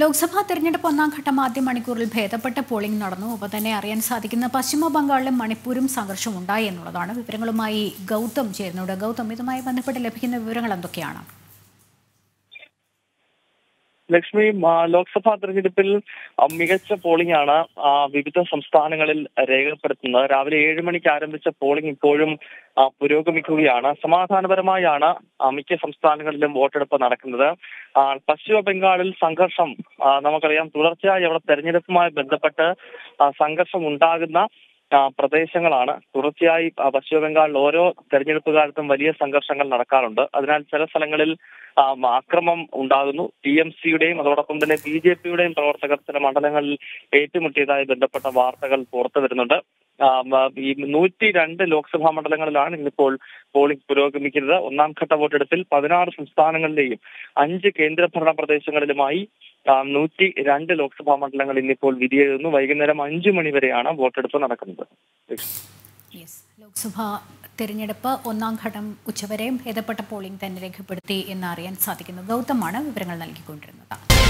ലോക്സഭാ തെരഞ്ഞെടുപ്പ് ഒന്നാം ഘട്ടം ആദ്യ മണിക്കൂറിൽ ഭേദപ്പെട്ട പോളിംഗ് നടന്നു ഒപ്പം തന്നെ അറിയാൻ സാധിക്കുന്ന പശ്ചിമ ബംഗാളിലും മണിപ്പൂരും സംഘർഷം ഉണ്ടായി എന്നുള്ളതാണ് വിവരങ്ങളുമായി ഗൗതം ചേരുന്നുണ്ട് ഗൗതം ഇതുമായി ബന്ധപ്പെട്ട് ലഭിക്കുന്ന വിവരങ്ങൾ എന്തൊക്കെയാണ് ലക്ഷ്മി ആ, ലോക്സഭാ തെരഞ്ഞെടുപ്പിൽ ആ, മികച്ച പോളിംഗ് ആണ് ആ, വിവിധ സംസ്ഥാനങ്ങളിൽ രേഖപ്പെടുത്തുന്നത് രാവിലെ ഏഴ് മണിക്ക് ആരംഭിച്ച പോളിംഗ് ഇപ്പോഴും ആ, പുരോഗമിക്കുകയാണ് സമാധാനപരമായാണ് ആ, മിക്ക സംസ്ഥാനങ്ങളിലും വോട്ടെടുപ്പ് നടക്കുന്നത് ആ, പശ്ചിമ ബംഗാളിൽ സംഘർഷം ആ, നമുക്കറിയാം തുടർച്ചയായി അവിടെ തെരഞ്ഞെടുപ്പുമായി ബന്ധപ്പെട്ട് ആ, സംഘർഷം ഉണ്ടാകുന്ന ആ, പ്രദേശങ്ങളാണ് തുടർച്ചയായി ആ, പശ്ചിമ ബംഗാളിൽ ഓരോ തെരഞ്ഞെടുപ്പ് കാലത്തും വലിയ സംഘർഷങ്ങൾ നടക്കാറുണ്ട് അതിനാൽ ചില സ്ഥലങ്ങളിൽ ആ, അക്രമം ഉണ്ടാകുന്നു ടി എം സിയുടെയും അതോടൊപ്പം തന്നെ ബി ജെ പിയുടെയും പ്രവർത്തകർ ചില മണ്ഡലങ്ങളിൽ ഏറ്റുമുട്ടിയതായി ബന്ധപ്പെട്ട വാർത്തകൾ പുറത്തു വരുന്നുണ്ട് ആ, മ, ഈ നൂറ്റി രണ്ട് ലോക്സഭാ മണ്ഡലങ്ങളിലാണ് ഇന്നിപ്പോൾ പോളിംഗ് പുരോഗമിക്കുന്നത് ഒന്നാം ഘട്ട വോട്ടെടുപ്പിൽ പതിനാറ് സംസ്ഥാനങ്ങളിലെയും അഞ്ച് കേന്ദ്രഭരണ പ്രദേശങ്ങളിലുമായി നൂറ്റി രണ്ട് ലോക്സഭാ മണ്ഡലങ്ങൾ ഇന്നിപ്പോൾ വിധിയെഴുതുന്നു വൈകുന്നേരം അഞ്ചു മണി വരെയാണ് വോട്ടെടുപ്പ് നടക്കുന്നത് യെസ് ലോക്സഭാ തെരഞ്ഞെടുപ്പ് ഒന്നാം ഘട്ടം ഉച്ചവരെ ഭേദപ്പെട്ട പോളിംഗ് തന്നെ രേഖപ്പെടുത്തി എന്ന് അറിയാൻ സാധിക്കുന്നു ഗൗതമാണ് വിവരങ്ങൾ നൽകിക്കൊണ്ടിരുന്നത്